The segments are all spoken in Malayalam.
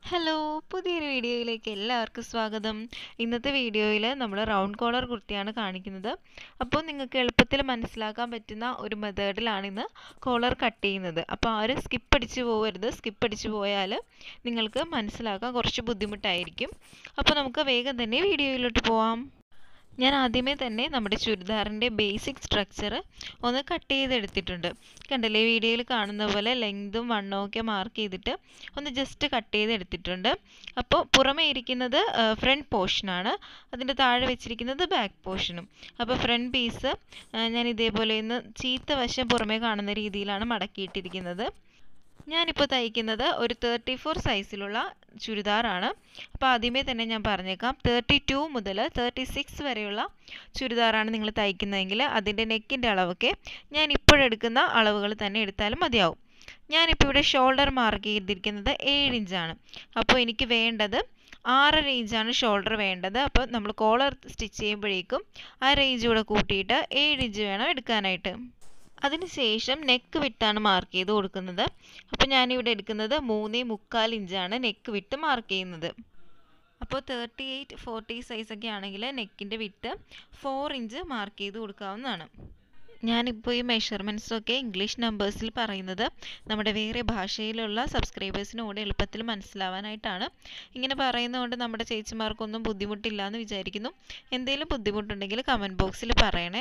ഹലോ പുതിയൊരു വീഡിയോയിലേക്ക് എല്ലാവർക്കും സ്വാഗതം ഇന്നത്തെ വീഡിയോയിൽ നമ്മൾ റൗണ്ട് കോളർ കുർത്തിയാണ് കാണിക്കുന്നത് അപ്പോൾ നിങ്ങൾക്ക് എളുപ്പത്തിൽ മനസ്സിലാക്കാൻ പറ്റുന്ന ഒരു മെത്തേഡിലാണ് ഇന്ന് കോളർ കട്ട് ചെയ്യുന്നത് അപ്പോൾ ആരും സ്കിപ്പ് അടിച്ച് പോകരുത് സ്കിപ്പ് അടിച്ച് പോയാൽ നിങ്ങൾക്ക് മനസ്സിലാക്കാൻ കുറച്ച് ബുദ്ധിമുട്ടായിരിക്കും അപ്പോൾ നമുക്ക് വേഗം തന്നെ വീഡിയോയിലോട്ട് പോവാം ഞാൻ ആദ്യമേ തന്നെ നമ്മുടെ ചുരിദാറിൻ്റെ ബേസിക് സ്ട്രക്ചർ ഒന്ന് കട്ട് ചെയ്തെടുത്തിട്ടുണ്ട് കണ്ടില്ലേ വീഡിയോയിൽ കാണുന്ന പോലെ ലെങ്തും വണ്ണവും ഒക്കെ മാർക്ക് ചെയ്തിട്ട് ഒന്ന് ജസ്റ്റ് കട്ട് ചെയ്തെടുത്തിട്ടുണ്ട് അപ്പോൾ പുറമേ ഇരിക്കുന്നത് ഫ്രണ്ട് പോർഷനാണ് അതിൻ്റെ താഴെ വെച്ചിരിക്കുന്നത് ബാക്ക് പോർഷനും അപ്പോൾ ഫ്രണ്ട് പീസ് ഞാൻ ഇതേപോലെ ഒന്ന് ചീത്ത വശം പുറമേ കാണുന്ന രീതിയിലാണ് മടക്കിയിട്ടിരിക്കുന്നത് ഞാനിപ്പോൾ തയ്ക്കുന്നത് ഒരു തേർട്ടി ഫോർ സൈസിലുള്ള ചുരിദാറാണ് അപ്പോൾ ആദ്യമേ തന്നെ ഞാൻ പറഞ്ഞേക്കാം തേർട്ടി ടു മുതൽ തേർട്ടി സിക്സ് വരെയുള്ള ചുരിദാറാണ് നിങ്ങൾ തയ്ക്കുന്നതെങ്കിൽ അതിൻ്റെ നെക്കിൻ്റെ അളവൊക്കെ ഞാൻ ഇപ്പോഴെടുക്കുന്ന അളവുകൾ തന്നെ എടുത്താലും മതിയാവും ഞാനിപ്പോൾ ഇവിടെ ഷോൾഡർ മാർക്ക് ചെയ്തിരിക്കുന്നത് ഏഴ് ഇഞ്ചാണ് അപ്പോൾ എനിക്ക് വേണ്ടത് ആറര ഇഞ്ചാണ് ഷോൾഡർ വേണ്ടത് അപ്പോൾ നമ്മൾ കോളർ സ്റ്റിച്ച് ചെയ്യുമ്പോഴേക്കും ആ റേഞ്ച് കൂടെ കൂട്ടിയിട്ട് ഏഴ് ഇഞ്ച് വേണം എടുക്കാനായിട്ട് അതിനുശേഷം നെക്ക് വിട്ടാണ് മാർക്ക് ചെയ്ത് കൊടുക്കുന്നത് അപ്പോൾ ഞാനിവിടെ എടുക്കുന്നത് മൂന്നേ മുക്കാൽ ഇഞ്ചാണ് നെക്ക് വിട്ട് മാർക്ക് ചെയ്യുന്നത് അപ്പോൾ തേർട്ടി എയ്റ്റ് ഫോർട്ടി സൈസൊക്കെ ആണെങ്കിൽ നെക്കിൻ്റെ വിട്ട് ഫോർ ഇഞ്ച് മാർക്ക് ചെയ്ത് കൊടുക്കാവുന്നതാണ് ഞാനിപ്പോൾ ഈ മെഷർമെൻറ്റ്സൊക്കെ ഇംഗ്ലീഷ് നമ്പേഴ്സിൽ പറയുന്നത് നമ്മുടെ വേറെ ഭാഷയിലുള്ള സബ്സ്ക്രൈബേഴ്സിനോട് എളുപ്പത്തിൽ മനസ്സിലാവാനായിട്ടാണ് ഇങ്ങനെ പറയുന്നതുകൊണ്ട് നമ്മുടെ ചേച്ചിമാർക്കൊന്നും ബുദ്ധിമുട്ടില്ല എന്ന് വിചാരിക്കുന്നു എന്തെങ്കിലും ബുദ്ധിമുട്ടുണ്ടെങ്കിൽ കമൻറ്റ് ബോക്സിൽ പറയണേ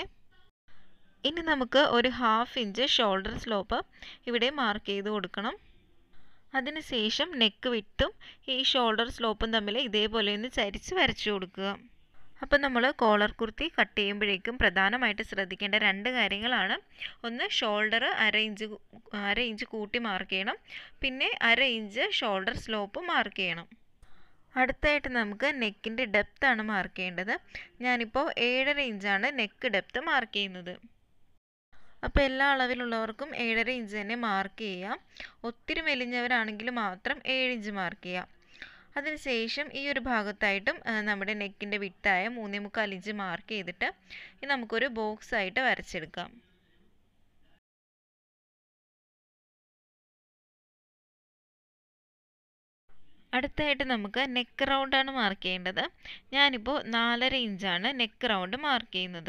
ഇനി നമുക്ക് ഒരു ഹാഫ് ഇഞ്ച് ഷോൾഡർ സ്ലോപ്പ് ഇവിടെ മാർക്ക് ചെയ്ത് കൊടുക്കണം അതിനുശേഷം നെക്ക് വിട്ടും ഈ ഷോൾഡർ സ്ലോപ്പും തമ്മിൽ ഇതേപോലെ ഒന്ന് ചരിച്ച് വരച്ചു കൊടുക്കുക അപ്പം നമ്മൾ കോളർ കുർത്തി കട്ട് ചെയ്യുമ്പോഴേക്കും പ്രധാനമായിട്ട് ശ്രദ്ധിക്കേണ്ട രണ്ട് കാര്യങ്ങളാണ് ഒന്ന് ഷോൾഡർ അര ഇഞ്ച് അര ഇഞ്ച് കൂട്ടി മാർക്ക് ചെയ്യണം പിന്നെ അര ഇഞ്ച് ഷോൾഡർ സ്ലോപ്പ് മാർക്ക് ചെയ്യണം അടുത്തായിട്ട് നമുക്ക് നെക്കിൻ്റെ ഡെപ്താണ് മാർക്ക് ചെയ്യേണ്ടത് ഞാനിപ്പോൾ ഏഴര ഇഞ്ചാണ് നെക്ക് ഡെപ്ത് മാർക്ക് ചെയ്യുന്നത് അപ്പോൾ എല്ലാ അളവിലുള്ളവർക്കും ഏഴര ഇഞ്ച് തന്നെ മാർക്ക് ചെയ്യാം ഒത്തിരി മെലിഞ്ഞവരാണെങ്കിൽ മാത്രം ഏഴ് ഇഞ്ച് മാർക്ക് ചെയ്യാം അതിനുശേഷം ഈ ഒരു ഭാഗത്തായിട്ടും നമ്മുടെ നെക്കിൻ്റെ വിട്ടായ മൂന്നേ മുക്കാൽ ഇഞ്ച് മാർക്ക് ചെയ്തിട്ട് ഇത് നമുക്കൊരു ബോക്സ് ആയിട്ട് വരച്ചെടുക്കാം അടുത്തായിട്ട് നമുക്ക് നെക്ക് റൗണ്ടാണ് മാർക്ക് ചെയ്യേണ്ടത് ഞാനിപ്പോൾ നാലര ഇഞ്ചാണ് നെക്ക് റൗണ്ട് മാർക്ക് ചെയ്യുന്നത്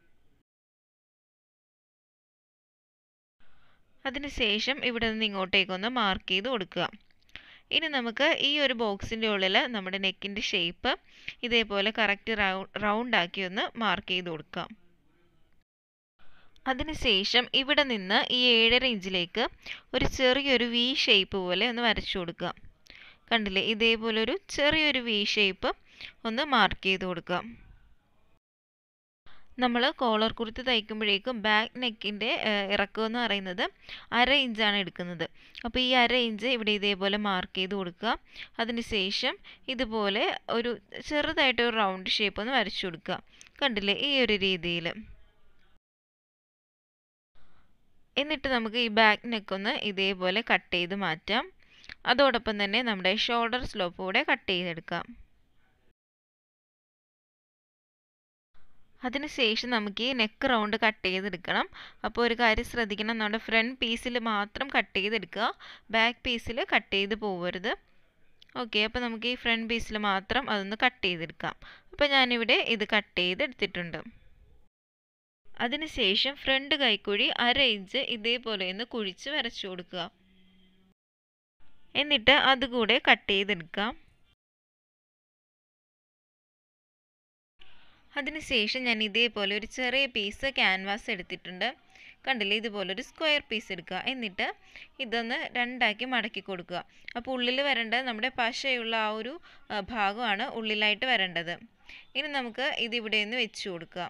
അതിനുശേഷം ഇവിടെ നിന്ന് ഇങ്ങോട്ടേക്കൊന്ന് മാർക്ക് ചെയ്ത് കൊടുക്കുക ഇനി നമുക്ക് ഈ ഒരു ബോക്സിൻ്റെ ഉള്ളിൽ നമ്മുടെ നെക്കിൻ്റെ ഷേപ്പ് ഇതേപോലെ കറക്റ്റ് റൗണ്ട് ആക്കി ഒന്ന് മാർക്ക് ചെയ്ത് കൊടുക്കാം അതിനുശേഷം ഇവിടെ നിന്ന് ഈ ഏഴര ഇഞ്ചിലേക്ക് ഒരു ചെറിയൊരു വി ഷേപ്പ് പോലെ ഒന്ന് വരച്ചു കൊടുക്കുക കണ്ടില്ലേ ഇതേപോലെ ഒരു ചെറിയൊരു വി ഷേപ്പ് ഒന്ന് മാർക്ക് ചെയ്ത് കൊടുക്കുക നമ്മൾ കോളർ കുർത്തി തയ്ക്കുമ്പോഴേക്കും ബാക്ക് നെക്കിൻ്റെ ഇറക്കം എന്ന് പറയുന്നത് അര ഇഞ്ചാണ് എടുക്കുന്നത് അപ്പോൾ ഈ അര ഇഞ്ച് ഇവിടെ ഇതേപോലെ മാർക്ക് ചെയ്ത് കൊടുക്കുക അതിനുശേഷം ഇതുപോലെ ഒരു ചെറുതായിട്ട് ഒരു റൗണ്ട് ഷേപ്പ് ഒന്ന് വരച്ചു കൊടുക്കുക കണ്ടില്ലേ ഈ ഒരു രീതിയിൽ എന്നിട്ട് നമുക്ക് ഈ ബാക്ക് നെക്കൊന്ന് ഇതേപോലെ കട്ട് ചെയ്ത് മാറ്റാം അതോടൊപ്പം തന്നെ നമ്മുടെ ഷോൾഡർ സ്ലോപ്പ് കൂടെ കട്ട് ചെയ്തെടുക്കാം അതിനുശേഷം നമുക്ക് ഈ നെക്ക് റൗണ്ട് കട്ട് ചെയ്തെടുക്കണം അപ്പോൾ ഒരു കാര്യം ശ്രദ്ധിക്കണം നമ്മുടെ ഫ്രണ്ട് പീസിൽ മാത്രം കട്ട് ചെയ്തെടുക്കുക ബാക്ക് പീസിൽ കട്ട് ചെയ്ത് പോകരുത് ഓക്കെ അപ്പോൾ നമുക്ക് ഈ ഫ്രണ്ട് പീസിൽ മാത്രം അതൊന്ന് കട്ട് ചെയ്തെടുക്കാം അപ്പോൾ ഞാനിവിടെ ഇത് കട്ട് ചെയ്തെടുത്തിട്ടുണ്ട് അതിനുശേഷം ഫ്രണ്ട് കൈക്കുഴി അര ഇഞ്ച് ഇതേപോലെ ഒന്ന് കുഴിച്ച് വരച്ചു കൊടുക്കുക എന്നിട്ട് അതുകൂടെ കട്ട് ചെയ്തെടുക്കാം അതിനുശേഷം ഞാൻ ഇതേപോലെ ഒരു ചെറിയ പീസ് ക്യാൻവാസ് എടുത്തിട്ടുണ്ട് കണ്ടില്ലേ ഇതുപോലെ ഒരു സ്ക്വയർ പീസ് എടുക്കുക എന്നിട്ട് ഇതൊന്ന് രണ്ടാക്കി മടക്കി കൊടുക്കുക അപ്പോൾ ഉള്ളിൽ വരേണ്ടത് നമ്മുടെ പശയുള്ള ആ ഒരു ഭാഗമാണ് ഉള്ളിലായിട്ട് വരേണ്ടത് ഇനി നമുക്ക് ഇതിവിടെ നിന്ന് വെച്ച് കൊടുക്കുക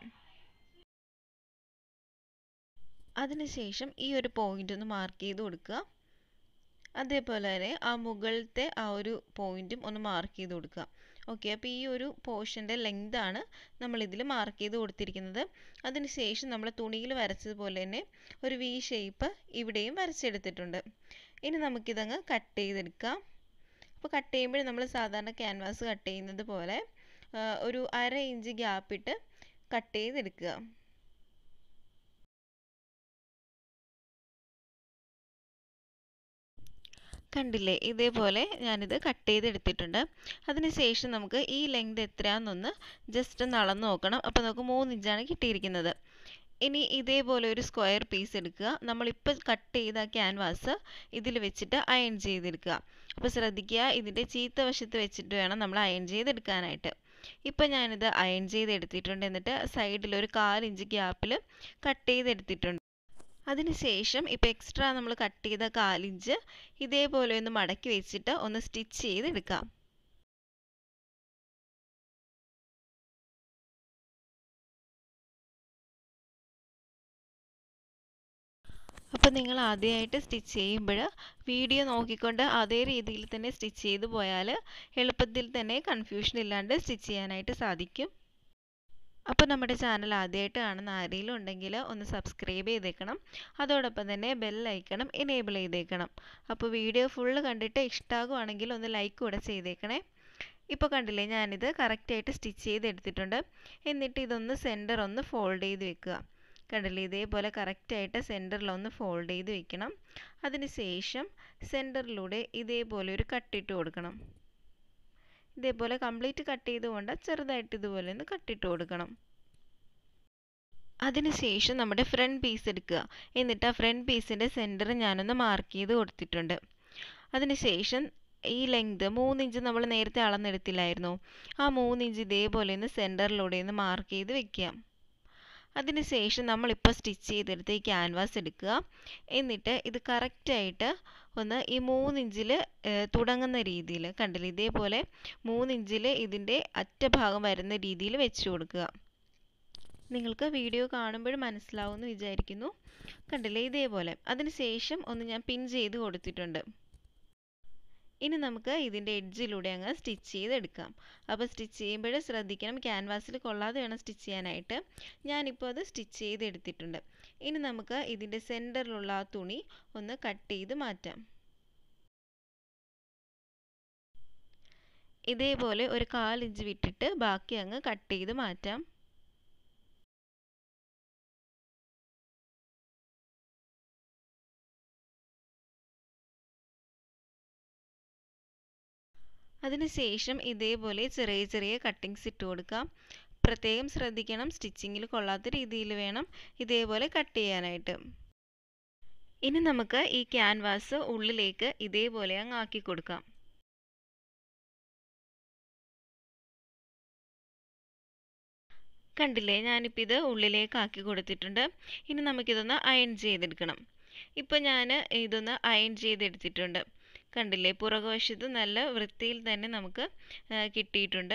അതിനുശേഷം ഈ ഒരു പോയിന്റ് ഒന്ന് മാർക്ക് ചെയ്ത് കൊടുക്കുക അതേപോലെ തന്നെ ആ മുകളിലത്തെ ആ ഒരു പോയിന്റും ഒന്ന് മാർക്ക് ചെയ്ത് കൊടുക്കുക ഓക്കെ അപ്പോൾ ഈ ഒരു പോർഷൻ്റെ ലെങ്താണ് നമ്മളിതിൽ മാർക്ക് ചെയ്ത് കൊടുത്തിരിക്കുന്നത് അതിനുശേഷം നമ്മൾ തുണിയിൽ വരച്ചതുപോലെ തന്നെ ഒരു വി ഷേപ്പ് ഇവിടെയും വരച്ചെടുത്തിട്ടുണ്ട് ഇനി നമുക്കിതങ്ങ് കട്ട് ചെയ്തെടുക്കാം അപ്പോൾ കട്ട് ചെയ്യുമ്പോൾ നമ്മൾ സാധാരണ ക്യാൻവാസ് കട്ട് ചെയ്യുന്നത് പോലെ ഒരു അര ഇഞ്ച് ഗ്യാപ്പിട്ട് കട്ട് ചെയ്തെടുക്കുക കണ്ടില്ലേ ഇതേപോലെ ഞാനിത് കട്ട് ചെയ്തെടുത്തിട്ടുണ്ട് അതിനുശേഷം നമുക്ക് ഈ ലെങ്ത് എത്രയാണെന്നൊന്ന് ജസ്റ്റ് ഒന്ന് അളന്ന് നോക്കണം അപ്പോൾ നമുക്ക് മൂന്ന് ഇഞ്ചാണ് കിട്ടിയിരിക്കുന്നത് ഇനി ഇതേപോലെ ഒരു സ്ക്വയർ പീസ് എടുക്കുക നമ്മളിപ്പോൾ കട്ട് ചെയ്ത ക്യാൻവാസ് ഇതിൽ വെച്ചിട്ട് അയൺ ചെയ്തെടുക്കുക അപ്പോൾ ശ്രദ്ധിക്കുക ഇതിൻ്റെ ചീത്ത വശത്ത് വെച്ചിട്ട് വേണം നമ്മൾ അയൺ ചെയ്തെടുക്കാനായിട്ട് ഇപ്പം ഞാനിത് അയൺ ചെയ്തെടുത്തിട്ടുണ്ട് എന്നിട്ട് സൈഡിൽ ഒരു കാലിഞ്ച് ഗ്യാപ്പിൽ കട്ട് ചെയ്തെടുത്തിട്ടുണ്ട് അതിനുശേഷം ഇപ്പോൾ എക്സ്ട്രാ നമ്മൾ കട്ട് ചെയ്ത കാലിഞ്ച് ഇതേപോലെ ഒന്ന് മടക്കി വെച്ചിട്ട് ഒന്ന് സ്റ്റിച്ച് ചെയ്തെടുക്കാം അപ്പോൾ നിങ്ങൾ ആദ്യമായിട്ട് സ്റ്റിച്ച് ചെയ്യുമ്പോൾ വീഡിയോ നോക്കിക്കൊണ്ട് അതേ രീതിയിൽ തന്നെ സ്റ്റിച്ച് ചെയ്തു പോയാൽ എളുപ്പത്തിൽ തന്നെ കൺഫ്യൂഷൻ ഇല്ലാണ്ട് സ്റ്റിച്ച് ചെയ്യാനായിട്ട് സാധിക്കും അപ്പോൾ നമ്മുടെ ചാനൽ ആദ്യമായിട്ട് കാണുന്ന ആരെങ്കിലും ഉണ്ടെങ്കിൽ ഒന്ന് സബ്സ്ക്രൈബ് ചെയ്തേക്കണം അതോടൊപ്പം തന്നെ ബെൽ ഐക്കണം എനേബിൾ ചെയ്തേക്കണം അപ്പോൾ വീഡിയോ ഫുള്ള് കണ്ടിട്ട് ഇഷ്ടമാകുവാണെങ്കിൽ ഒന്ന് ലൈക്ക് കൂടെ ചെയ്തേക്കണേ ഇപ്പോൾ കണ്ടില്ലേ ഞാനിത് കറക്റ്റായിട്ട് സ്റ്റിച്ച് ചെയ്തെടുത്തിട്ടുണ്ട് എന്നിട്ട് ഇതൊന്ന് സെൻറ്റർ ഒന്ന് ഫോൾഡ് ചെയ്ത് വെക്കുക കണ്ടില്ലേ ഇതേപോലെ കറക്റ്റായിട്ട് സെൻറ്ററിലൊന്ന് ഫോൾഡ് ചെയ്ത് വെക്കണം അതിന് ശേഷം സെൻറ്ററിലൂടെ ഇതേപോലെ ഒരു കട്ടിട്ട് കൊടുക്കണം ഇതേപോലെ കംപ്ലീറ്റ് കട്ട് ചെയ്തുകൊണ്ട് ചെറുതായിട്ട് ഇതുപോലെ ഒന്ന് കട്ടിട്ട് കൊടുക്കണം അതിനുശേഷം നമ്മുടെ ഫ്രണ്ട് പീസ് എടുക്കുക എന്നിട്ട് ആ ഫ്രണ്ട് പീസിൻ്റെ സെൻറ്റർ ഞാനൊന്ന് മാർക്ക് ചെയ്ത് കൊടുത്തിട്ടുണ്ട് അതിനുശേഷം ഈ ലെങ്ത് മൂന്നിഞ്ച് നമ്മൾ നേരത്തെ അളന്നെടുത്തില്ലായിരുന്നു ആ മൂന്നിഞ്ച് ഇതേപോലെ ഒന്ന് സെൻറ്ററിലൂടെ ഒന്ന് മാർക്ക് ചെയ്ത് വെക്കുക അതിനുശേഷം നമ്മളിപ്പോൾ സ്റ്റിച്ച് ചെയ്തെടുത്ത ഈ ക്യാൻവാസ് എടുക്കുക എന്നിട്ട് ഇത് കറക്റ്റായിട്ട് ഒന്ന് ഈ മൂന്നിഞ്ചിൽ തുടങ്ങുന്ന രീതിയിൽ കണ്ടില്ലേ ഇതേപോലെ മൂന്നിഞ്ചിൽ ഇതിൻ്റെ അറ്റഭാഗം വരുന്ന രീതിയിൽ വെച്ച് കൊടുക്കുക നിങ്ങൾക്ക് വീഡിയോ കാണുമ്പോൾ മനസ്സിലാവുമെന്ന് വിചാരിക്കുന്നു കണ്ടില്ലേ ഇതേപോലെ അതിനുശേഷം ഒന്ന് ഞാൻ പിൻ ചെയ്ത് കൊടുത്തിട്ടുണ്ട് ഇനി നമുക്ക് ഇതിൻ്റെ എഡ്ജിലൂടെ അങ്ങ് സ്റ്റിച്ച് ചെയ്തെടുക്കാം അപ്പോൾ സ്റ്റിച്ച് ചെയ്യുമ്പോൾ ശ്രദ്ധിക്കണം ക്യാൻവാസിൽ കൊള്ളാതെ വേണം സ്റ്റിച്ച് ചെയ്യാനായിട്ട് ഞാനിപ്പോൾ അത് സ്റ്റിച്ച് ചെയ്തെടുത്തിട്ടുണ്ട് ഇനി നമുക്ക് ഇതിൻ്റെ സെൻറ്ററിലുള്ള ആ തുണി ഒന്ന് കട്ട് ചെയ്ത് മാറ്റാം ഇതേപോലെ ഒരു കാലിഞ്ച് വിട്ടിട്ട് ബാക്കി അങ്ങ് കട്ട് ചെയ്ത് മാറ്റാം അതിനുശേഷം ഇതേപോലെ ചെറിയ ചെറിയ കട്ടിങ്സ് ഇട്ട് കൊടുക്കാം പ്രത്യേകം ശ്രദ്ധിക്കണം സ്റ്റിച്ചിങ്ങിൽ കൊള്ളാത്ത രീതിയിൽ വേണം ഇതേപോലെ കട്ട് ചെയ്യാനായിട്ട് ഇനി നമുക്ക് ഈ ക്യാൻവാസ് ഉള്ളിലേക്ക് ഇതേപോലെ അങ്ങ് ആക്കി കൊടുക്കാം കണ്ടില്ലേ ഞാനിപ്പോൾ ഇത് ഉള്ളിലേക്ക് ആക്കി കൊടുത്തിട്ടുണ്ട് ഇനി നമുക്കിതൊന്ന് അയൺ ചെയ്തെടുക്കണം ഇപ്പോൾ ഞാൻ ഇതൊന്ന് അയൺ ചെയ്തെടുത്തിട്ടുണ്ട് കണ്ടില്ലേ പുറകുവശത്ത് നല്ല വൃത്തിയിൽ തന്നെ നമുക്ക് കിട്ടിയിട്ടുണ്ട്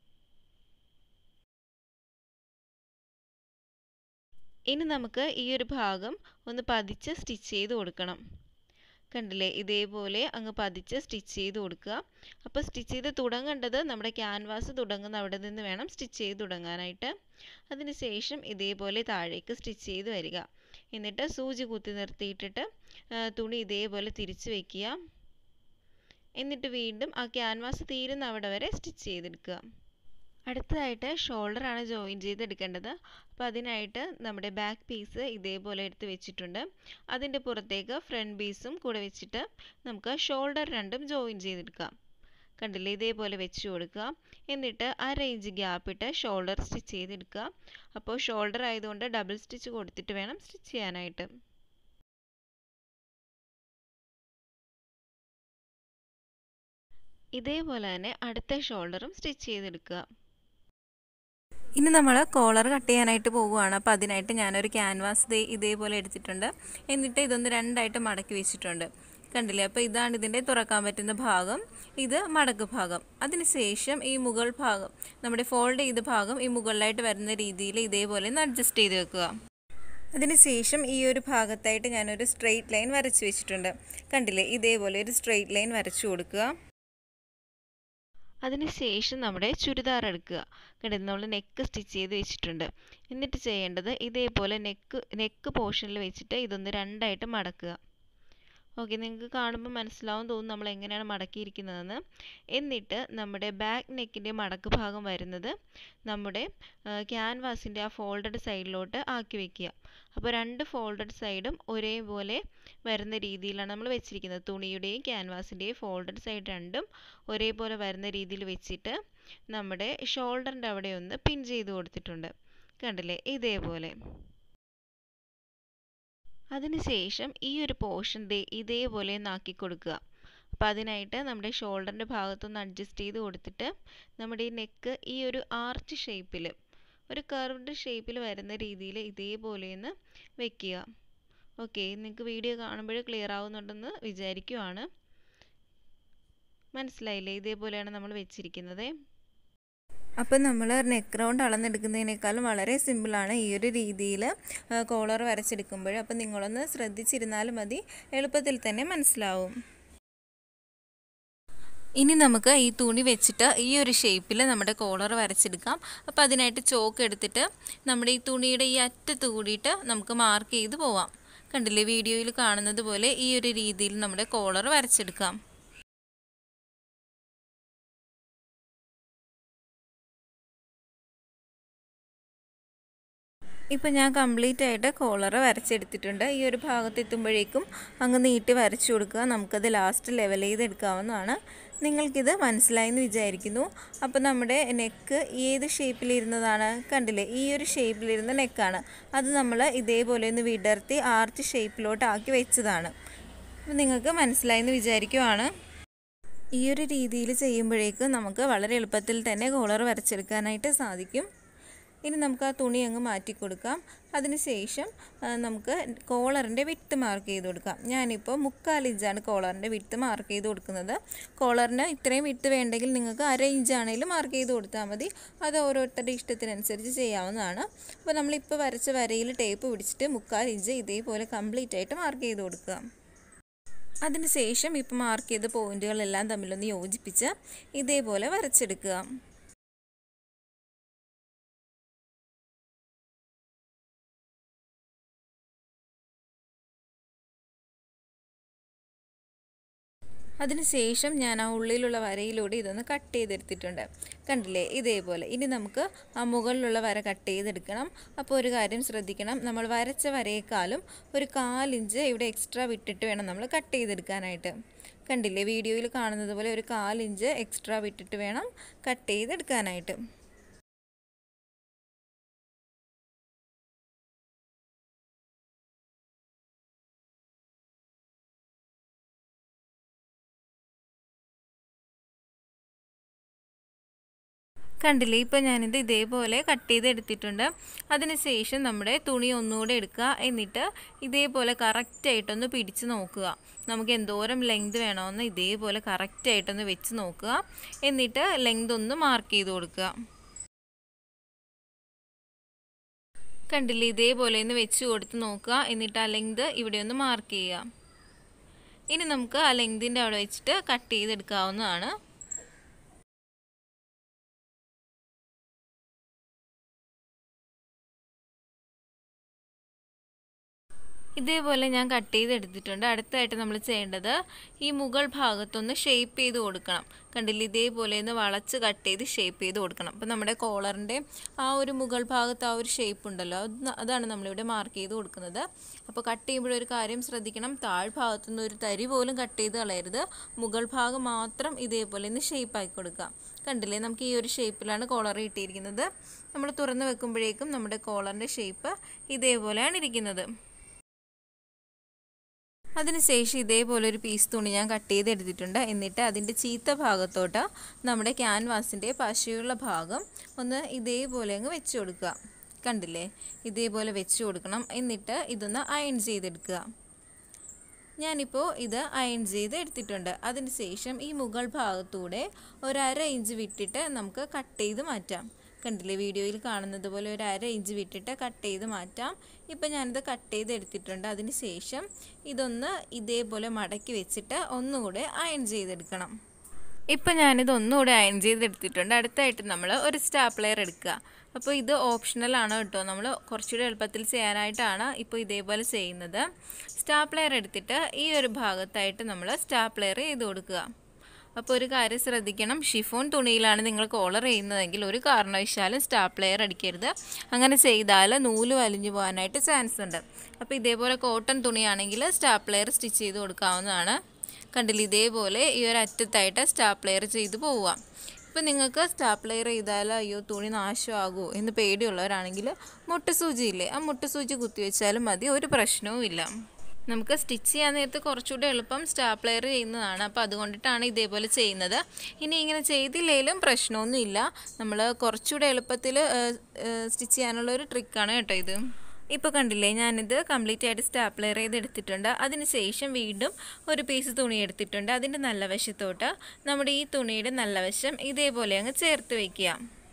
ഇനി നമുക്ക് ഈ ഒരു ഭാഗം ഒന്ന് പതിച്ച് സ്റ്റിച്ച് ചെയ്ത് കൊടുക്കണം കണ്ടില്ലേ ഇതേപോലെ അങ്ങ് പതിച്ച് സ്റ്റിച്ച് ചെയ്ത് കൊടുക്കുക അപ്പോൾ സ്റ്റിച്ച് ചെയ്ത് തുടങ്ങേണ്ടത് നമ്മുടെ ക്യാൻവാസ് തുടങ്ങുന്ന അവിടെ നിന്ന് വേണം സ്റ്റിച്ച് ചെയ്ത് തുടങ്ങാനായിട്ട് അതിനുശേഷം ഇതേപോലെ താഴേക്ക് സ്റ്റിച്ച് ചെയ്ത് വരിക എന്നിട്ട് സൂചി കുത്തി നിർത്തിയിട്ടിട്ട് തുണി ഇതേപോലെ തിരിച്ച് വയ്ക്കുക എന്നിട്ട് വീണ്ടും ആ ക്യാൻവാസ് തീരുന്ന അവിടെ വരെ സ്റ്റിച്ച് ചെയ്തെടുക്കുക അടുത്തതായിട്ട് ഷോൾഡറാണ് ജോയിൻ ചെയ്തെടുക്കേണ്ടത് അപ്പോൾ അതിനായിട്ട് നമ്മുടെ ബാക്ക് പീസ് ഇതേപോലെ എടുത്ത് വെച്ചിട്ടുണ്ട് അതിൻ്റെ പുറത്തേക്ക് ഫ്രണ്ട് പീസും കൂടെ വെച്ചിട്ട് നമുക്ക് ഷോൾഡർ രണ്ടും ജോയിൻ ചെയ്തെടുക്കാം കണ്ടില്ലേ ഇതേപോലെ വെച്ച് കൊടുക്കുക എന്നിട്ട് അര ഇഞ്ച് ഗ്യാപ്പ് ഇട്ട് ഷോൾഡർ സ്റ്റിച്ച് ചെയ്തെടുക്കുക അപ്പോൾ ഷോൾഡർ ആയതുകൊണ്ട് ഡബിൾ സ്റ്റിച്ച് കൊടുത്തിട്ട് വേണം സ്റ്റിച്ച് ചെയ്യാനായിട്ട് ഇതേപോലെ തന്നെ അടുത്ത ഷോൾഡറും സ്റ്റിച്ച് ചെയ്തെടുക്കുക ഇനി നമ്മൾ കോളർ കട്ട് ചെയ്യാനായിട്ട് പോവുകയാണ് അപ്പോൾ അതിനായിട്ട് ഞാനൊരു ക്യാൻവാസ് ദേ ഇതേപോലെ എടുത്തിട്ടുണ്ട് എന്നിട്ട് ഇതൊന്ന് രണ്ടായിട്ട് മടക്കി വെച്ചിട്ടുണ്ട് കണ്ടില്ലേ അപ്പോൾ ഇതാണ് ഇതിൻ്റെ തുറക്കാൻ പറ്റുന്ന ഭാഗം ഇത് മടക്ക് ഭാഗം അതിനുശേഷം ഈ മുകൾ ഭാഗം നമ്മുടെ ഫോൾഡ് ചെയ്ത ഭാഗം ഈ മുകളിലായിട്ട് വരുന്ന രീതിയിൽ ഇതേപോലെ ഒന്ന് അഡ്ജസ്റ്റ് ചെയ്ത് വെക്കുക അതിനുശേഷം ഈ ഒരു ഭാഗത്തായിട്ട് ഞാനൊരു സ്ട്രെയിറ്റ് ലൈൻ വരച്ച് വെച്ചിട്ടുണ്ട് കണ്ടില്ലേ ഇതേപോലെ ഒരു സ്ട്രെയിറ്റ് ലൈൻ വരച്ചു കൊടുക്കുക അതിനുശേഷം നമ്മുടെ ചുരിദാർ എടുക്കുക കണ്ടത് നമ്മൾ നെക്ക് സ്റ്റിച്ച് ചെയ്ത് വെച്ചിട്ടുണ്ട് എന്നിട്ട് ചെയ്യേണ്ടത് ഇതേപോലെ നെക്ക് നെക്ക് പോർഷനിൽ വെച്ചിട്ട് ഇതൊന്ന് രണ്ടായിട്ട് മടക്കുക ഓക്കെ നിങ്ങൾക്ക് കാണുമ്പോൾ മനസ്സിലാവും തോന്നും നമ്മൾ എങ്ങനെയാണ് മടക്കിയിരിക്കുന്നതെന്ന് എന്നിട്ട് നമ്മുടെ ബാക്ക് നെക്കിൻ്റെ മടക്ക് ഭാഗം വരുന്നത് നമ്മുടെ ക്യാൻവാസിൻ്റെ ആ ഫോൾഡഡ് സൈഡിലോട്ട് ആക്കി വെക്കുക അപ്പോൾ രണ്ട് ഫോൾഡഡ് സൈഡും ഒരേപോലെ വരുന്ന രീതിയിലാണ് നമ്മൾ വെച്ചിരിക്കുന്നത് തുണിയുടെയും ക്യാൻവാസിൻ്റെയും ഫോൾഡഡ് സൈഡ് രണ്ടും ഒരേപോലെ വരുന്ന രീതിയിൽ വെച്ചിട്ട് നമ്മുടെ ഷോൾഡറിൻ്റെ അവിടെ ഒന്ന് പിൻ ചെയ്ത് കൊടുത്തിട്ടുണ്ട് കണ്ടില്ലേ ഇതേപോലെ അതിനുശേഷം ഈ ഒരു പോർഷൻ ദേ ഇതേപോലെ ഒന്നാക്കി കൊടുക്കുക അപ്പോൾ അതിനായിട്ട് നമ്മുടെ ഷോൾഡറിൻ്റെ ഭാഗത്തൊന്ന് അഡ്ജസ്റ്റ് ചെയ്ത് കൊടുത്തിട്ട് നമ്മുടെ ഈ നെക്ക് ഈ ഒരു ആർച്ച് ഷേപ്പിൽ ഒരു കർവ്ഡ് ഷേപ്പിൽ വരുന്ന രീതിയിൽ ഇതേപോലെ ഒന്ന് വെക്കുക ഓക്കെ നിങ്ങൾക്ക് വീഡിയോ കാണുമ്പോൾ ക്ലിയർ ആവുന്നുണ്ടെന്ന് വിചാരിക്കുവാണ് മനസ്സിലായില്ലേ ഇതേപോലെയാണ് നമ്മൾ വെച്ചിരിക്കുന്നത് അപ്പോൾ നമ്മൾ നെക്ക് റൗണ്ട് അളന്നെടുക്കുന്നതിനേക്കാളും വളരെ സിമ്പിളാണ് ഈ ഒരു രീതിയിൽ കോളർ വരച്ചെടുക്കുമ്പോൾ അപ്പോൾ നിങ്ങളൊന്ന് ശ്രദ്ധിച്ചിരുന്നാലും മതി എളുപ്പത്തിൽ തന്നെ മനസ്സിലാവും ഇനി നമുക്ക് ഈ തുണി വെച്ചിട്ട് ഈ ഒരു ഷേപ്പിൽ നമ്മുടെ കോളർ വരച്ചെടുക്കാം അപ്പോൾ അതിനായിട്ട് ചോക്ക് എടുത്തിട്ട് നമ്മുടെ ഈ തുണിയുടെ ഈ അറ്റത്ത് കൂടിയിട്ട് നമുക്ക് മാർക്ക് ചെയ്ത് പോവാം കണ്ടില്ലേ വീഡിയോയിൽ കാണുന്നത് പോലെ ഈ ഒരു രീതിയിൽ നമ്മുടെ കോളർ വരച്ചെടുക്കാം ഇപ്പം ഞാൻ കംപ്ലീറ്റ് ആയിട്ട് കോളർ വരച്ചെടുത്തിട്ടുണ്ട് ഈ ഒരു ഭാഗത്ത് എത്തുമ്പോഴേക്കും അങ്ങ് നീട്ടി വരച്ചു കൊടുക്കുക നമുക്കത് ലാസ്റ്റ് ലെവൽ ചെയ്തെടുക്കാവുന്നതാണ് നിങ്ങൾക്കിത് മനസ്സിലായെന്ന് വിചാരിക്കുന്നു അപ്പോൾ നമ്മുടെ നെക്ക് ഏത് ഷേപ്പിലിരുന്നതാണ് കണ്ടില്ലേ ഈ ഒരു ഷേപ്പിലിരുന്ന നെക്കാണ് അത് നമ്മൾ ഇതേപോലെ ഒന്ന് വിടർത്തി ആർച്ച് ഷേപ്പിലോട്ട് ആക്കി വെച്ചതാണ് അപ്പോൾ നിങ്ങൾക്ക് മനസ്സിലായെന്ന് വിചാരിക്കുവാണ് ഈ ഒരു രീതിയിൽ ചെയ്യുമ്പോഴേക്കും നമുക്ക് വളരെ എളുപ്പത്തിൽ തന്നെ കോളർ വരച്ചെടുക്കാനായിട്ട് സാധിക്കും ഇനി നമുക്ക് ആ തുണി അങ്ങ് മാറ്റി കൊടുക്കാം അതിനുശേഷം നമുക്ക് കോളറിൻ്റെ വിട്ട് മാർക്ക് ചെയ്ത് കൊടുക്കാം ഞാനിപ്പോൾ മുക്കാൽ ഇഞ്ചാണ് കോളറിൻ്റെ വിട്ട് മാർക്ക് ചെയ്ത് കൊടുക്കുന്നത് കോളറിന് ഇത്രയും വിട്ട് വേണ്ടെങ്കിൽ നിങ്ങൾക്ക് അര ഇഞ്ചാണെങ്കിലും മാർക്ക് ചെയ്ത് കൊടുത്താൽ മതി അത് ഓരോരുത്തരുടെ ഇഷ്ടത്തിനനുസരിച്ച് ചെയ്യാവുന്നതാണ് അപ്പോൾ നമ്മളിപ്പോൾ വരച്ച വരയിൽ ടേപ്പ് പിടിച്ചിട്ട് മുക്കാൽ ഇഞ്ച് ഇതേപോലെ കംപ്ലീറ്റ് ആയിട്ട് മാർക്ക് ചെയ്ത് കൊടുക്കുക അതിനുശേഷം ഇപ്പോൾ മാർക്ക് ചെയ്ത പോയിന്റുകളെല്ലാം തമ്മിലൊന്ന് യോജിപ്പിച്ച് ഇതേപോലെ വരച്ചെടുക്കുക അതിനുശേഷം ഞാൻ ആ ഉള്ളിലുള്ള വരയിലൂടെ ഇതൊന്ന് കട്ട് ചെയ്തെടുത്തിട്ടുണ്ട് കണ്ടില്ലേ ഇതേപോലെ ഇനി നമുക്ക് ആ മുകളിലുള്ള വര കട്ട് ചെയ്തെടുക്കണം അപ്പോൾ ഒരു കാര്യം ശ്രദ്ധിക്കണം നമ്മൾ വരച്ച വരയേക്കാളും ഒരു കാലിഞ്ച് ഇവിടെ എക്സ്ട്രാ വിട്ടിട്ട് വേണം നമ്മൾ കട്ട് ചെയ്തെടുക്കാനായിട്ട് കണ്ടില്ലേ വീഡിയോയിൽ കാണുന്നത് പോലെ ഒരു കാലിഞ്ച് എക്സ്ട്രാ വിട്ടിട്ട് വേണം കട്ട് ചെയ്തെടുക്കാനായിട്ട് കണ്ടില്ലേ ഇപ്പോൾ ഞാനിത് ഇതേപോലെ കട്ട് ചെയ്ത് എടുത്തിട്ടുണ്ട് അതിനുശേഷം നമ്മുടെ തുണി ഒന്നുകൂടെ എടുക്കുക എന്നിട്ട് ഇതേപോലെ കറക്റ്റായിട്ടൊന്ന് പിടിച്ച് നോക്കുക നമുക്ക് എന്തോരം ലെങ്ത് വേണമെന്ന് ഇതേപോലെ കറക്റ്റായിട്ടൊന്ന് വെച്ച് നോക്കുക എന്നിട്ട് ലെങ്ത് ഒന്ന് മാർക്ക് ചെയ്ത് കൊടുക്കുക കണ്ടില്ലേ ഇതേപോലെ ഒന്ന് വെച്ച് കൊടുത്ത് നോക്കുക എന്നിട്ട് ആ ലെങ്ത് ഇവിടെ ഒന്ന് മാർക്ക് ചെയ്യുക ഇനി നമുക്ക് ആ ലെങ്തിൻ്റെ അവിടെ വെച്ചിട്ട് കട്ട് ചെയ്തെടുക്കാവുന്നതാണ് ഇതേപോലെ ഞാൻ കട്ട് ചെയ്തെടുത്തിട്ടുണ്ട് അടുത്തായിട്ട് നമ്മൾ ചെയ്യേണ്ടത് ഈ മുകൾ ഭാഗത്തൊന്ന് ഷേപ്പ് ചെയ്ത് കൊടുക്കണം കണ്ടില്ല ഇതേപോലെ ഒന്ന് വളച്ച് കട്ട് ചെയ്ത് ഷേപ്പ് ചെയ്ത് കൊടുക്കണം അപ്പോൾ നമ്മുടെ കോളറിൻ്റെ ആ ഒരു മുകൾ ഭാഗത്ത് ആ ഒരു ഷേപ്പ് ഉണ്ടല്ലോ അത് അതാണ് നമ്മളിവിടെ മാർക്ക് ചെയ്ത് കൊടുക്കുന്നത് അപ്പോൾ കട്ട് ചെയ്യുമ്പോഴൊരു കാര്യം ശ്രദ്ധിക്കണം താഴ്ഭാഗത്തുനിന്ന് ഒരു തരി പോലും കട്ട് ചെയ്ത് കളയരുത് മുകൾ ഭാഗം മാത്രം ഇതേപോലെ ഒന്ന് ഷേപ്പ് ആക്കി കൊടുക്കുക കണ്ടില്ലേ നമുക്ക് ഈ ഒരു ഷേപ്പിലാണ് കോളർ കിട്ടിയിരിക്കുന്നത് നമ്മൾ തുറന്ന് വെക്കുമ്പോഴേക്കും നമ്മുടെ കോളറിൻ്റെ ഷേപ്പ് ഇതേപോലെയാണ് ഇരിക്കുന്നത് അതിനുശേഷം ഇതേപോലെ ഒരു പീസ് തുണി ഞാൻ കട്ട് ചെയ്തെടുത്തിട്ടുണ്ട് എന്നിട്ട് അതിൻ്റെ ചീത്ത ഭാഗത്തോട്ട് നമ്മുടെ ക്യാൻവാസിൻ്റെ പശയുള്ള ഭാഗം ഒന്ന് ഇതേപോലെ അങ്ങ് വെച്ച് കൊടുക്കുക കണ്ടില്ലേ ഇതേപോലെ വെച്ച് കൊടുക്കണം എന്നിട്ട് ഇതൊന്ന് അയൺ ചെയ്തെടുക്കുക ഞാനിപ്പോൾ ഇത് അയൺ ചെയ്ത് എടുത്തിട്ടുണ്ട് അതിനുശേഷം ഈ മുകൾ ഭാഗത്തൂടെ ഒരു അര ഇഞ്ച് വിട്ടിട്ട് നമുക്ക് കട്ട് ചെയ്ത് മാറ്റാം കണ്ടില്ലേ വീഡിയോയിൽ കാണുന്നത് പോലെ ഒരു അര ഇഞ്ച് വിട്ടിട്ട് കട്ട് ചെയ്ത് മാറ്റാം ഇപ്പം ഞാനിത് കട്ട് ചെയ്ത് എടുത്തിട്ടുണ്ട് അതിന് ശേഷം ഇതൊന്ന് ഇതേപോലെ മടക്കി വെച്ചിട്ട് ഒന്നുകൂടെ അയൺ ചെയ്തെടുക്കണം ഇപ്പം ഞാനിത് ഒന്നുകൂടെ അയൺ ചെയ്തെടുത്തിട്ടുണ്ട് അടുത്തായിട്ട് നമ്മൾ ഒരു സ്റ്റാപ്ലെയർ എടുക്കുക അപ്പോൾ ഇത് ഓപ്ഷണലാണ് കേട്ടോ നമ്മൾ കുറച്ചുകൂടി എളുപ്പത്തിൽ ചെയ്യാനായിട്ടാണ് ഇപ്പോൾ ഇതേപോലെ ചെയ്യുന്നത് സ്റ്റാപ്ലെയർ എടുത്തിട്ട് ഈ ഒരു ഭാഗത്തായിട്ട് നമ്മൾ സ്റ്റാപ്ലെയർ ചെയ്ത് കൊടുക്കുക അപ്പോൾ ഒരു കാര്യം ശ്രദ്ധിക്കണം ഷിഫോൺ തുണിയിലാണ് നിങ്ങൾ കോളർ ചെയ്യുന്നതെങ്കിൽ ഒരു കാരണവശാലും സ്റ്റാപ്ലെയർ അടിക്കരുത് അങ്ങനെ ചെയ്താൽ നൂല് വലിഞ്ഞു പോകാനായിട്ട് ചാൻസ് ഉണ്ട് അപ്പോൾ ഇതേപോലെ കോട്ടൺ തുണിയാണെങ്കിൽ സ്റ്റാപ്ലെയർ സ്റ്റിച്ച് ചെയ്ത് കൊടുക്കാവുന്നതാണ് കണ്ടില്ല ഇതേപോലെ ഈ ഒരു അറ്റത്തായിട്ട് സ്റ്റാപ്ലെയർ ചെയ്ത് പോവുക ഇപ്പം നിങ്ങൾക്ക് സ്റ്റാപ്ലെയർ ചെയ്താൽ അയ്യോ തുണി നാശമാകുമോ എന്ന് പേടിയുള്ളവരാണെങ്കിൽ മുട്ടസൂചിയില്ലേ ആ മുട്ടസൂചി കുത്തിവെച്ചാലും മതി ഒരു പ്രശ്നവും ഇല്ല നമുക്ക് സ്റ്റിച്ച് ചെയ്യാൻ നേരത്ത് കുറച്ചുകൂടി എളുപ്പം സ്റ്റാപ്ലെയർ ചെയ്യുന്നതാണ് അപ്പോൾ അതുകൊണ്ടിട്ടാണ് ഇതേപോലെ ചെയ്യുന്നത് ഇനി ഇങ്ങനെ ചെയ്തില്ലെങ്കിലും പ്രശ്നമൊന്നുമില്ല നമ്മൾ കുറച്ചുകൂടി എളുപ്പത്തിൽ സ്റ്റിച്ച് ചെയ്യാനുള്ള ഒരു ട്രിക്കാണ് കേട്ടോ ഇത് ഇപ്പോൾ കണ്ടില്ലേ ഞാനിത് കംപ്ലീറ്റ് ആയിട്ട് സ്റ്റാപ്ലെയർ ചെയ്ത് എടുത്തിട്ടുണ്ട് അതിന് ശേഷം വീണ്ടും ഒരു പീസ് തുണി എടുത്തിട്ടുണ്ട് അതിൻ്റെ നല്ല വശത്തോട്ട് നമ്മുടെ ഈ തുണിയുടെ നല്ല വശം ഇതേപോലെ അങ്ങ് ചേർത്ത് വയ്ക്കുക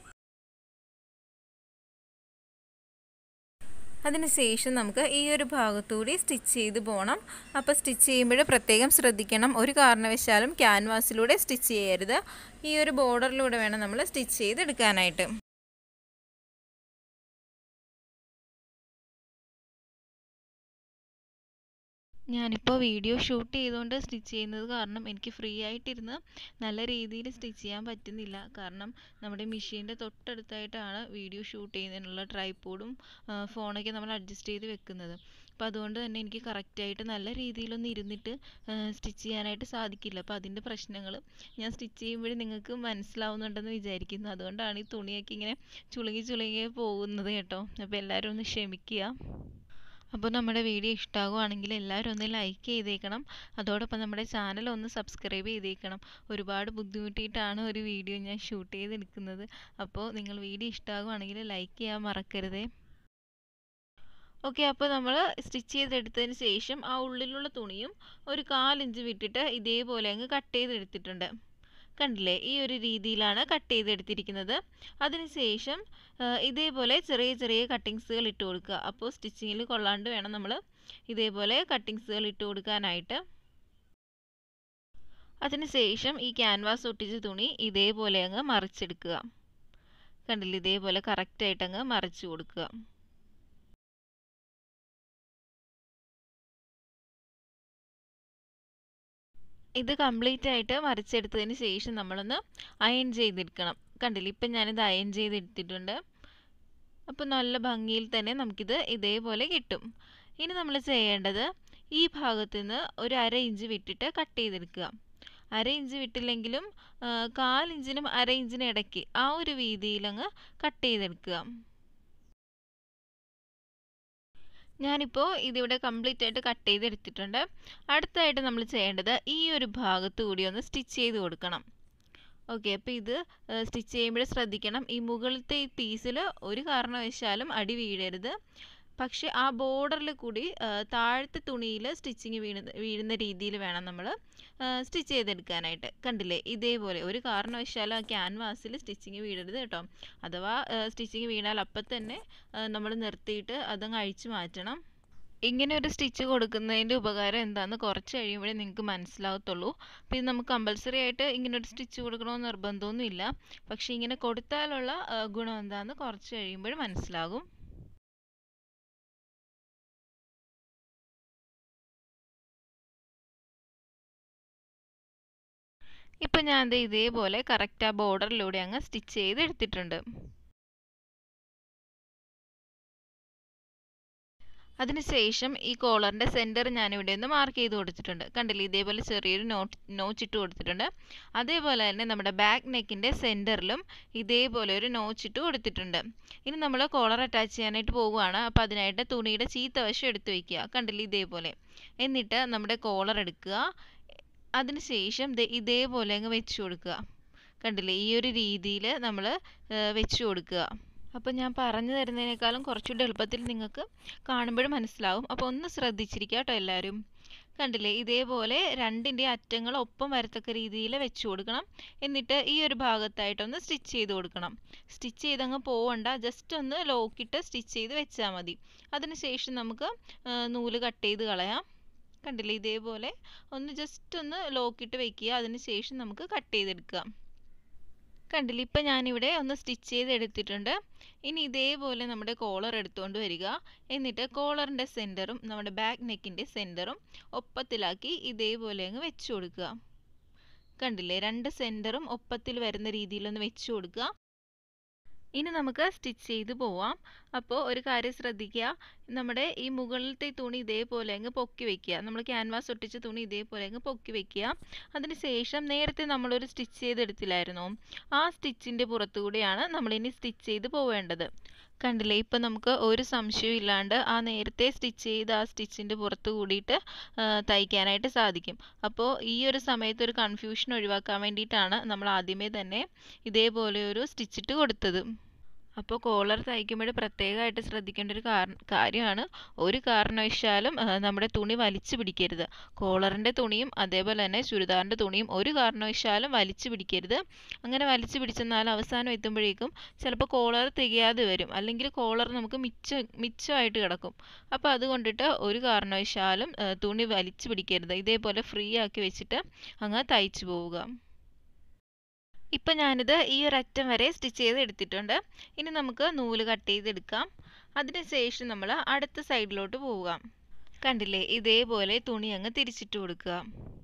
അതിനുശേഷം നമുക്ക് ഈ ഒരു ഭാഗത്തൂടി സ്റ്റിച്ച് ചെയ്ത് പോകണം അപ്പോൾ സ്റ്റിച്ച് ചെയ്യുമ്പോൾ പ്രത്യേകം ശ്രദ്ധിക്കണം ഒരു കാരണവശാലും ക്യാൻവാസിലൂടെ സ്റ്റിച്ച് ചെയ്യരുത് ഈ ഒരു ബോർഡറിലൂടെ വേണം നമ്മൾ സ്റ്റിച്ച് ചെയ്തെടുക്കാനായിട്ട് ഞാനിപ്പോൾ വീഡിയോ ഷൂട്ട് ചെയ്തുകൊണ്ട് സ്റ്റിച്ച് ചെയ്യുന്നത് കാരണം എനിക്ക് ഫ്രീ ആയിട്ടിരുന്ന് നല്ല രീതിയിൽ സ്റ്റിച്ച് ചെയ്യാൻ പറ്റുന്നില്ല കാരണം നമ്മുടെ മെഷീൻ്റെ തൊട്ടടുത്തായിട്ടാണ് വീഡിയോ ഷൂട്ട് ചെയ്യുന്നതിനുള്ള ട്രൈപ്പോഡും ഫോണൊക്കെ നമ്മൾ അഡ്ജസ്റ്റ് ചെയ്ത് വെക്കുന്നത് അപ്പോൾ അതുകൊണ്ട് തന്നെ എനിക്ക് കറക്റ്റായിട്ട് നല്ല രീതിയിലൊന്നും ഇരുന്നിട്ട് സ്റ്റിച്ച് ചെയ്യാനായിട്ട് സാധിക്കില്ല അപ്പോൾ അതിൻ്റെ പ്രശ്നങ്ങൾ ഞാൻ സ്റ്റിച്ച് ചെയ്യുമ്പോഴും നിങ്ങൾക്ക് മനസ്സിലാവുന്നുണ്ടെന്ന് വിചാരിക്കുന്നു അതുകൊണ്ടാണ് ഈ തുണിയൊക്കെ ഇങ്ങനെ ചുളുങ്ങി ചുളുങ്ങി പോകുന്നത് കേട്ടോ അപ്പോൾ എല്ലാവരും ഒന്ന് ക്ഷമിക്കുക അപ്പോൾ നമ്മുടെ വീഡിയോ ഇഷ്ടമാകുവാണെങ്കിൽ എല്ലാവരും ഒന്ന് ലൈക്ക് ചെയ്തേക്കണം അതോടൊപ്പം നമ്മുടെ ചാനൽ ഒന്ന് സബ്സ്ക്രൈബ് ചെയ്തേക്കണം ഒരുപാട് ബുദ്ധിമുട്ടിയിട്ടാണ് ഒരു വീഡിയോ ഞാൻ ഷൂട്ട് ചെയ്തെടുക്കുന്നത് അപ്പോൾ നിങ്ങൾ വീഡിയോ ഇഷ്ടമാകുവാണെങ്കിൽ ലൈക്ക് ചെയ്യാൻ മറക്കരുതേ ഓക്കെ അപ്പോൾ നമ്മൾ സ്റ്റിച്ച് ചെയ്തെടുത്തതിന് ശേഷം ആ ഉള്ളിലുള്ള തുണിയും ഒരു കാലിഞ്ച് വിട്ടിട്ട് ഇതേപോലെ അങ്ങ് കട്ട് ചെയ്തെടുത്തിട്ടുണ്ട് കണ്ടില്ലേ ഈ ഒരു രീതിയിലാണ് കട്ട് ചെയ്തെടുത്തിരിക്കുന്നത് അതിനുശേഷം ഇതേപോലെ ചെറിയ ചെറിയ കട്ടിങ്സുകൾ ഇട്ട് കൊടുക്കുക അപ്പോൾ സ്റ്റിച്ചിങ്ങിൽ കൊള്ളാണ്ട് വേണം നമ്മൾ ഇതേപോലെ കട്ടിങ്സുകൾ ഇട്ട് കൊടുക്കാനായിട്ട് അതിനുശേഷം ഈ ക്യാൻവാസ് ഒട്ടിച്ച തുണി ഇതേപോലെ അങ്ങ് മറിച്ചെടുക്കുക കണ്ടില്ലേ ഇതേപോലെ കറക്റ്റായിട്ട് അങ്ങ് മറിച്ച് കൊടുക്കുക ഇത് കംപ്ലീറ്റ് ആയിട്ട് മറിച്ചെടുത്തതിന് ശേഷം നമ്മളൊന്ന് അയൺ ചെയ്തെടുക്കണം കണ്ടില്ലേ ഇപ്പം ഞാനിത് അയൺ ചെയ്തെടുത്തിട്ടുണ്ട് അപ്പോൾ നല്ല ഭംഗിയിൽ തന്നെ നമുക്കിത് ഇതേപോലെ കിട്ടും ഇനി നമ്മൾ ചെയ്യേണ്ടത് ഈ ഭാഗത്ത് നിന്ന് ഒരു അര ഇഞ്ച് വിട്ടിട്ട് കട്ട് ചെയ്തെടുക്കുക അര ഇഞ്ച് വിട്ടില്ലെങ്കിലും കാലിഞ്ചിനും അര ഇഞ്ചിനും ഇടയ്ക്ക് ആ ഒരു വീതിയിൽ അങ്ങ് കട്ട് ചെയ്തെടുക്കുക ഞാനിപ്പോൾ ഇതിവിടെ കംപ്ലീറ്റ് ആയിട്ട് കട്ട് ചെയ്തെടുത്തിട്ടുണ്ട് അടുത്തായിട്ട് നമ്മൾ ചെയ്യേണ്ടത് ഈ ഒരു ഭാഗത്ത് കൂടി ഒന്ന് സ്റ്റിച്ച് ചെയ്ത് കൊടുക്കണം ഓക്കെ അപ്പോൾ ഇത് സ്റ്റിച്ച് ചെയ്യുമ്പോൾ ശ്രദ്ധിക്കണം ഈ മുകളിലത്തെ ഈ പീസിൽ ഒരു കാരണവശാലും അടി വീഴരുത് പക്ഷെ ആ ബോർഡറിൽ കൂടി താഴത്തെ തുണിയിൽ സ്റ്റിച്ചിങ് വീണ വീഴുന്ന രീതിയിൽ വേണം നമ്മൾ സ്റ്റിച്ച് ചെയ്തെടുക്കാനായിട്ട് കണ്ടില്ലേ ഇതേപോലെ ഒരു കാരണവശാലും ആ ക്യാൻവാസിൽ സ്റ്റിച്ചിങ് വീഴരുത് കേട്ടോ അഥവാ സ്റ്റിച്ചിങ് വീണാൽ അപ്പം തന്നെ നമ്മൾ നിർത്തിയിട്ട് അതങ്ങ് അഴിച്ചു മാറ്റണം ഇങ്ങനെ ഒരു സ്റ്റിച്ച് കൊടുക്കുന്നതിൻ്റെ ഉപകാരം എന്താണെന്ന് കുറച്ച് കഴിയുമ്പോഴേ നിങ്ങൾക്ക് മനസ്സിലാവത്തുള്ളൂ അപ്പോൾ ഇത് നമുക്ക് കമ്പൽസറി ആയിട്ട് ഇങ്ങനെ ഒരു സ്റ്റിച്ച് കൊടുക്കണമെന്ന് നിർബന്ധമൊന്നുമില്ല പക്ഷേ ഇങ്ങനെ കൊടുത്താലുള്ള ഗുണം എന്താണെന്ന് കുറച്ച് കഴിയുമ്പോൾ മനസ്സിലാകും ഇപ്പം ഞാൻ ദേ ഇതേപോലെ കറക്റ്റ് ആ ബോർഡറിലൂടെ അങ്ങ് സ്റ്റിച്ച് ചെയ്ത് എടുത്തിട്ടുണ്ട് അതിനുശേഷം ഈ കോളറിൻ്റെ സെൻറ്റർ ഞാനിവിടെ ഒന്ന് മാർക്ക് ചെയ്ത് കൊടുത്തിട്ടുണ്ട് കണ്ടില്ലേ ഇതേപോലെ ചെറിയൊരു നോട്ട് നോച്ച് ഇട്ട് കൊടുത്തിട്ടുണ്ട് അതേപോലെ തന്നെ നമ്മുടെ ബാക്ക് നെക്കിൻ്റെ സെൻറ്ററിലും ഇതേപോലെ ഒരു നോച്ച് ഇട്ട് കൊടുത്തിട്ടുണ്ട് ഇനി നമ്മൾ കോളർ അറ്റാച്ച് ചെയ്യാനായിട്ട് പോവുകയാണ് അപ്പോൾ അതിനായിട്ട് തുണിയുടെ ചീത്ത വശം എടുത്ത് വയ്ക്കുക കണ്ടില്ലേ ഇതേപോലെ എന്നിട്ട് നമ്മുടെ കോളർ എടുക്കുക അതിനുശേഷം ഇതേപോലെ അങ്ങ് വെച്ച് കൊടുക്കുക കണ്ടില്ലേ ഈ ഒരു രീതിയിൽ നമ്മൾ വെച്ച് കൊടുക്കുക അപ്പോൾ ഞാൻ പറഞ്ഞു തരുന്നതിനേക്കാളും കുറച്ചുകൂടി എളുപ്പത്തിൽ നിങ്ങൾക്ക് കാണുമ്പോഴും മനസ്സിലാവും അപ്പോൾ ഒന്ന് ശ്രദ്ധിച്ചിരിക്കുക കേട്ടോ എല്ലാവരും കണ്ടില്ലേ ഇതേപോലെ രണ്ടിൻ്റെ അറ്റങ്ങൾ ഒപ്പം വരത്തക്ക രീതിയിൽ വെച്ച് കൊടുക്കണം എന്നിട്ട് ഈ ഒരു ഭാഗത്തായിട്ടൊന്ന് സ്റ്റിച്ച് ചെയ്ത് കൊടുക്കണം സ്റ്റിച്ച് ചെയ്തങ്ങ് പോവണ്ട ജസ്റ്റ് ഒന്ന് ലോക്കിട്ട് സ്റ്റിച്ച് ചെയ്ത് വെച്ചാൽ മതി അതിനുശേഷം നമുക്ക് നൂല് കട്ട് ചെയ്ത് കളയാം കണ്ടില്ലേ ഇതേപോലെ ഒന്ന് ജസ്റ്റ് ഒന്ന് ലോക്കിട്ട് വെക്കുക അതിന് ശേഷം നമുക്ക് കട്ട് ചെയ്തെടുക്കാം കണ്ടില്ലേ ഇപ്പം ഞാനിവിടെ ഒന്ന് സ്റ്റിച്ച് ചെയ്ത് എടുത്തിട്ടുണ്ട് ഇനി ഇതേപോലെ നമ്മുടെ കോളർ എടുത്തുകൊണ്ട് വരിക എന്നിട്ട് കോളറിൻ്റെ സെൻറ്ററും നമ്മുടെ ബാക്ക് നെക്കിൻ്റെ സെൻറ്ററും ഒപ്പത്തിലാക്കി ഇതേപോലെ അങ്ങ് വെച്ച് കൊടുക്കുക കണ്ടില്ലേ രണ്ട് സെൻറ്ററും ഒപ്പത്തിൽ വരുന്ന രീതിയിലൊന്ന് വെച്ച് കൊടുക്കുക ഇനി നമുക്ക് സ്റ്റിച്ച് ചെയ്ത് പോവാം അപ്പോൾ ഒരു കാര്യം ശ്രദ്ധിക്കുക നമ്മുടെ ഈ മുകളിലത്തെ തുണി ഇതേപോലെ അങ്ങ് പൊക്കി വെക്കുക നമ്മൾ ക്യാൻവാസ് ഒട്ടിച്ച തുണി ഇതേപോലെ അങ്ങ് പൊക്കി വെക്കുക അതിന് ശേഷം നേരത്തെ നമ്മളൊരു സ്റ്റിച്ച് ചെയ്തെടുത്തില്ലായിരുന്നോ ആ സ്റ്റിച്ചിൻ്റെ പുറത്തുകൂടിയാണ് നമ്മളിനി സ്റ്റിച്ച് ചെയ്ത് പോവേണ്ടത് കണ്ടില്ലേ ഇപ്പം നമുക്ക് ഒരു സംശയവും ഇല്ലാണ്ട് ആ നേരത്തെ സ്റ്റിച്ച് ചെയ്ത ആ സ്റ്റിച്ചിൻ്റെ പുറത്ത് കൂടിയിട്ട് തയ്ക്കാനായിട്ട് സാധിക്കും അപ്പോൾ ഈ ഒരു സമയത്ത് ഒരു കൺഫ്യൂഷൻ ഒഴിവാക്കാൻ വേണ്ടിയിട്ടാണ് നമ്മൾ ആദ്യമേ തന്നെ ഇതേപോലെ ഒരു സ്റ്റിച്ചിട്ട് കൊടുത്തത് അപ്പോൾ കോളർ തയ്ക്കുമ്പോൾ പ്രത്യേകമായിട്ട് ശ്രദ്ധിക്കേണ്ട ഒരു കാര്യമാണ് ഒരു കാരണവശാലും നമ്മുടെ തുണി വലിച്ചു പിടിക്കരുത് കോളറിൻ്റെ തുണിയും അതേപോലെ തന്നെ ചുരിദാറിൻ്റെ തുണിയും ഒരു കാരണവശാലും വലിച്ചു പിടിക്കരുത് അങ്ങനെ വലിച്ചു പിടിച്ചെന്നാൽ അവസാനം എത്തുമ്പോഴേക്കും ചിലപ്പോൾ കോളർ തികയാതെ വരും അല്ലെങ്കിൽ കോളർ നമുക്ക് മിച്ചം മിച്ചമായിട്ട് കിടക്കും അപ്പോൾ അതുകൊണ്ടിട്ട് ഒരു കാരണവശാലും തുണി വലിച്ചു പിടിക്കരുത് ഇതേപോലെ ഫ്രീ ആക്കി വെച്ചിട്ട് അങ്ങ് തയ്ച്ചു പോവുക ഇപ്പം ഞാനിത് ഈ ഒരു അറ്റം വരെ സ്റ്റിച്ച് ചെയ്ത് എടുത്തിട്ടുണ്ട് ഇനി നമുക്ക് നൂല് കട്ട് ചെയ്തെടുക്കാം അതിന് ശേഷം നമ്മൾ അടുത്ത സൈഡിലോട്ട് പോവുക കണ്ടില്ലേ ഇതേപോലെ തുണി അങ്ങ് തിരിച്ചിട്ട് കൊടുക്കുക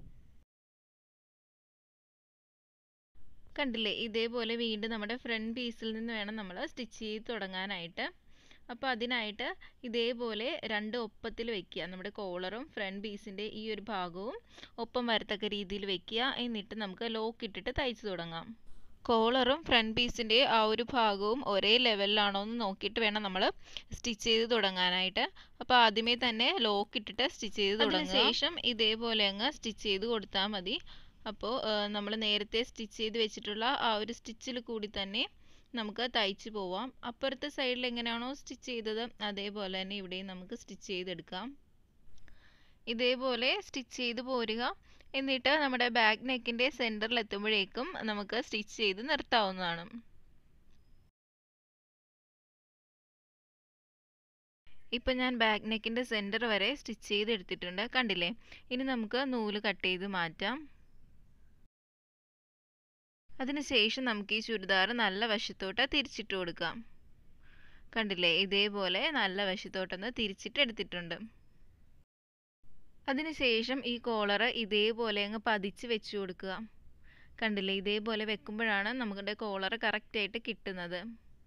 കണ്ടില്ലേ ഇതേപോലെ വീണ്ടും നമ്മുടെ ഫ്രണ്ട് പീസിൽ നിന്ന് വേണം നമ്മൾ സ്റ്റിച്ച് ചെയ്ത് തുടങ്ങാനായിട്ട് അപ്പോൾ അതിനായിട്ട് ഇതേപോലെ രണ്ട് ഒപ്പത്തിൽ വെക്കുക നമ്മുടെ കോളറും ഫ്രണ്ട് പീസിൻ്റെ ഈ ഒരു ഭാഗവും ഒപ്പം വരത്തക്ക രീതിയിൽ വെക്കുക എന്നിട്ട് നമുക്ക് ലോക്ക് ഇട്ടിട്ട് തയ്ച്ചു തുടങ്ങാം കോളറും ഫ്രണ്ട് പീസിൻ്റെ ആ ഒരു ഭാഗവും ഒരേ ലെവലിലാണോ എന്ന് നോക്കിയിട്ട് വേണം നമ്മൾ സ്റ്റിച്ച് ചെയ്ത് തുടങ്ങാനായിട്ട് അപ്പോൾ ആദ്യമേ തന്നെ ലോക്ക് ഇട്ടിട്ട് സ്റ്റിച്ച് ചെയ്ത് തുടങ്ങുക ശേഷം ഇതേപോലെ അങ്ങ് സ്റ്റിച്ച് ചെയ്ത് കൊടുത്താൽ മതി അപ്പോൾ നമ്മൾ നേരത്തെ സ്റ്റിച്ച് ചെയ്ത് വെച്ചിട്ടുള്ള ആ ഒരു സ്റ്റിച്ചിൽ കൂടി തന്നെ നമുക്ക് തയ്ച്ച് പോവാം അപ്പുറത്തെ സൈഡിൽ എങ്ങനെയാണോ സ്റ്റിച്ച് ചെയ്തത് അതേപോലെ തന്നെ ഇവിടെയും നമുക്ക് സ്റ്റിച്ച് ചെയ്തെടുക്കാം ഇതേപോലെ സ്റ്റിച്ച് ചെയ്ത് പോരുക എന്നിട്ട് നമ്മുടെ ബാക്ക് നെക്കിൻ്റെ സെൻറ്ററിൽ എത്തുമ്പോഴേക്കും നമുക്ക് സ്റ്റിച്ച് ചെയ്ത് നിർത്താവുന്നതാണ് ഇപ്പം ഞാൻ ബാക്ക് നെക്കിൻ്റെ സെൻറ്റർ വരെ സ്റ്റിച്ച് ചെയ്ത് എടുത്തിട്ടുണ്ട് കണ്ടില്ലേ ഇനി നമുക്ക് നൂല് കട്ട് ചെയ്ത് മാറ്റാം അതിനുശേഷം നമുക്ക് ഈ ചുരിദാർ നല്ല വശത്തോട്ട് തിരിച്ചിട്ട് കൊടുക്കാം കണ്ടില്ലേ ഇതേപോലെ നല്ല വശത്തോട്ടൊന്ന് തിരിച്ചിട്ട് എടുത്തിട്ടുണ്ട് അതിനുശേഷം ഈ കോളർ ഇതേപോലെ അങ്ങ് പതിച്ച് വെച്ച് കൊടുക്കുക കണ്ടില്ലേ ഇതേപോലെ വെക്കുമ്പോഴാണ് നമ്മുടെ കോളർ കറക്റ്റായിട്ട് കിട്ടുന്നത്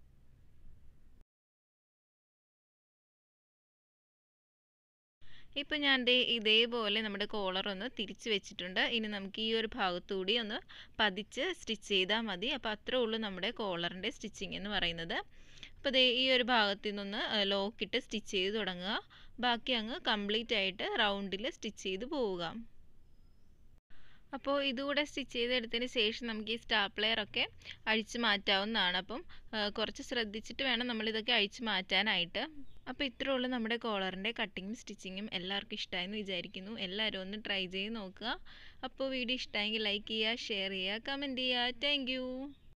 ഇപ്പം ഞാൻ ദേ ഇതേപോലെ നമ്മുടെ കോളർ ഒന്ന് തിരിച്ച് വെച്ചിട്ടുണ്ട് ഇനി നമുക്ക് ഈ ഒരു ഭാഗത്തുകൂടി ഒന്ന് പതിച്ച് സ്റ്റിച്ച് ചെയ്താൽ മതി അപ്പോൾ അത്രേ ഉള്ളൂ നമ്മുടെ കോളറിൻ്റെ സ്റ്റിച്ചിങ് എന്ന് പറയുന്നത് അപ്പോൾ ദേ ഈ ഒരു ഭാഗത്തു നിന്നൊന്ന് ലോക്കിട്ട് സ്റ്റിച്ച് ചെയ്ത് തുടങ്ങുക ബാക്കി അങ്ങ് കംപ്ലീറ്റ് ആയിട്ട് റൗണ്ടിൽ സ്റ്റിച്ച് ചെയ്ത് പോവുക അപ്പോൾ ഇതുകൂടെ സ്റ്റിച്ച് ചെയ്തെടുത്തതിന് ശേഷം നമുക്ക് ഈ സ്റ്റാപ്ലെയർ ഒക്കെ അഴിച്ച് മാറ്റാവുന്നതാണ് അപ്പം കുറച്ച് ശ്രദ്ധിച്ചിട്ട് വേണം നമ്മളിതൊക്കെ അഴിച്ച് മാറ്റാനായിട്ട് അപ്പോൾ ഇത്രേ ഉള്ളൂ നമ്മുടെ കോളറിൻ്റെ കട്ടിങ്ങും സ്റ്റിച്ചിങ്ങും എല്ലാവർക്കും ഇഷ്ടമായെന്ന് വിചാരിക്കുന്നു എല്ലാവരും ഒന്ന് ട്രൈ ചെയ്ത് നോക്കുക അപ്പോൾ വീഡിയോ ഇഷ്ടമായെങ്കിൽ ലൈക്ക് ചെയ്യുക ഷെയർ ചെയ്യുക കമൻറ്റ് ചെയ്യുക താങ്ക്